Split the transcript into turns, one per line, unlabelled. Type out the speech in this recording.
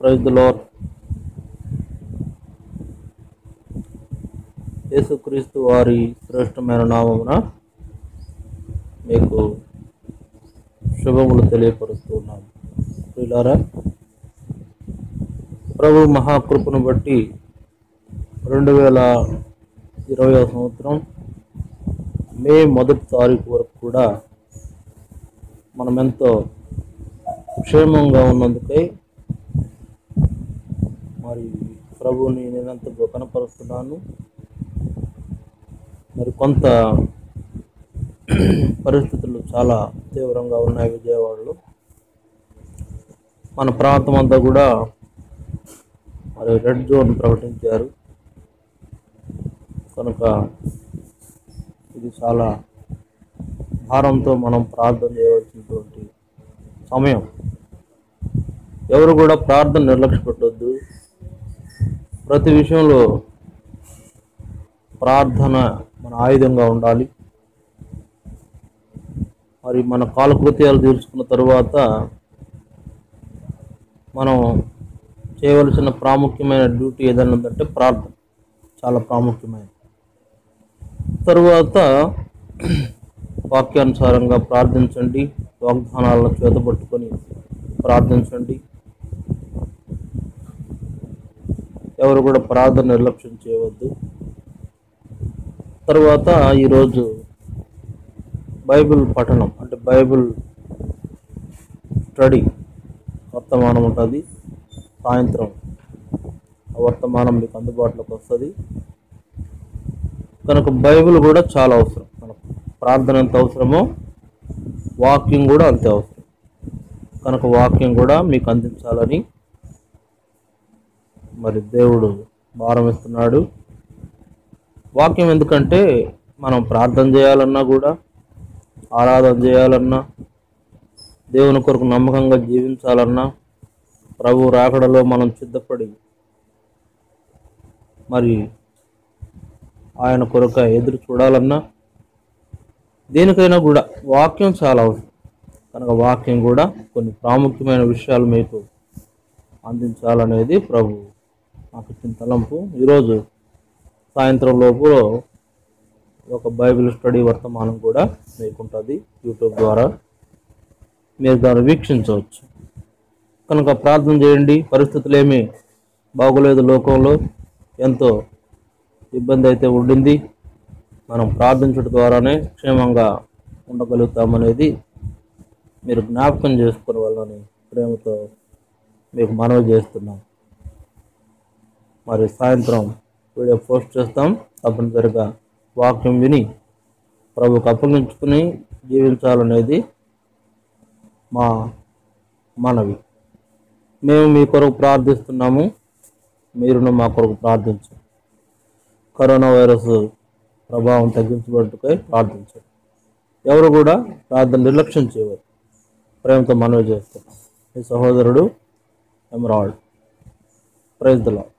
praise the lord యేసుక్రీస్తు వారి శ్రేష్టమైన నామమున మీకు శుభములు తెలియపరుస్తున్నాను ప్రియులారా ప్రభు మహాకృపను బట్టి రెండు వేల ఇరవై సంవత్సరం మే మొదటి తారీఖు వరకు కూడా మనం ఎంతో క్షేమంగా ఉన్నందుకై మరి ప్రభువుని నేనెంతగా కనపరుస్తున్నాను మరి కొంత పరిస్థితులు చాలా తీవ్రంగా ఉన్నాయి విజయవాడలో మన ప్రాంతం అంతా కూడా మరి రెడ్ జోన్ ప్రకటించారు కనుక ఇది చాలా భారంతో మనం ప్రార్థన చేయవలసినటువంటి సమయం ఎవరు కూడా ప్రార్థన నిర్లక్ష్య పెట్టొద్దు ప్రతి విషయంలో ప్రార్థన మన ఆయుధంగా ఉండాలి మరి మన కాలకృత్యాలు తీర్చుకున్న తరువాత మనం చేయవలసిన ప్రాముఖ్యమైన డ్యూటీ ఏదైనా ఉందంటే ప్రార్థన చాలా ప్రాముఖ్యమైనది తరువాత వాక్యానుసారంగా ప్రార్థించండి వాగ్దానాలను చేతపట్టుకొని ప్రార్థించండి ఎవరు కూడా ప్రార్థన నిర్లక్ష్యం చేయవద్దు తర్వాత ఈరోజు బైబిల్ పఠనం అంటే బైబిల్ స్టడీ వర్తమానం ఉంటుంది సాయంత్రం ఆ వర్తమానం మీకు అందుబాటులోకి వస్తుంది కనుక బైబిల్ కూడా చాలా అవసరం మనకు ప్రార్థన ఎంత అవసరమో వాక్యం కూడా అంతే అవసరం కనుక వాక్యం కూడా మీకు అందించాలని మరి దేవుడు భారం ఇస్తున్నాడు వాక్యం ఎందుకంటే మనం ప్రార్థన చేయాలన్నా కూడా ఆరాధన చేయాలన్నా దేవుని కొరకు నమ్మకంగా జీవించాలన్నా ప్రభు రాకడలో మనం సిద్ధపడి మరి ఆయన కొరకు ఎదురు చూడాలన్నా దేనికైనా కూడా వాక్యం చాలా అవసరం కనుక వాక్యం కూడా కొన్ని ప్రాముఖ్యమైన విషయాలు మీకు అందించాలనేది ప్రభు నాకు ఇచ్చిన తలంపు ఈరోజు సాయంత్రం లోపు ఒక బైబిల్ స్టడీ వర్తమానం కూడా మీకు ఉంటుంది యూట్యూబ్ ద్వారా మీరు దాన్ని వీక్షించవచ్చు కనుక ప్రార్థన చేయండి పరిస్థితులు ఏమీ బాగోలేదు లోకంలో ఎంతో ఇబ్బంది అయితే ఉండింది మనం ప్రార్థించడం ద్వారానే క్షేమంగా ఉండగలుగుతామనేది మీరు జ్ఞాపకం చేసుకునే వాళ్ళని ప్రేమతో మీకు మనవి చేస్తున్నాం మరి సాయంత్రం వీడియో పోస్ట్ చేస్తాం తప్పనిసరిగా వాక్యం విని ప్రభుకు అప్పగించుకుని జీవించాలనేది మా మనవి మేము మీ కొరకు ప్రార్థిస్తున్నాము మీరును మా కొరకు ప్రార్థించండి కరోనా వైరస్ ప్రభావం తగ్గించబట్టుకై ప్రార్థించండి ఎవరు కూడా ప్రార్థన నిర్లక్ష్యం చేయవద్దు ప్రేమతో మనవి చేస్తున్నాం మీ సహోదరుడు ఎమరాల్డ్ ప్రైజ్ ద లార్డ్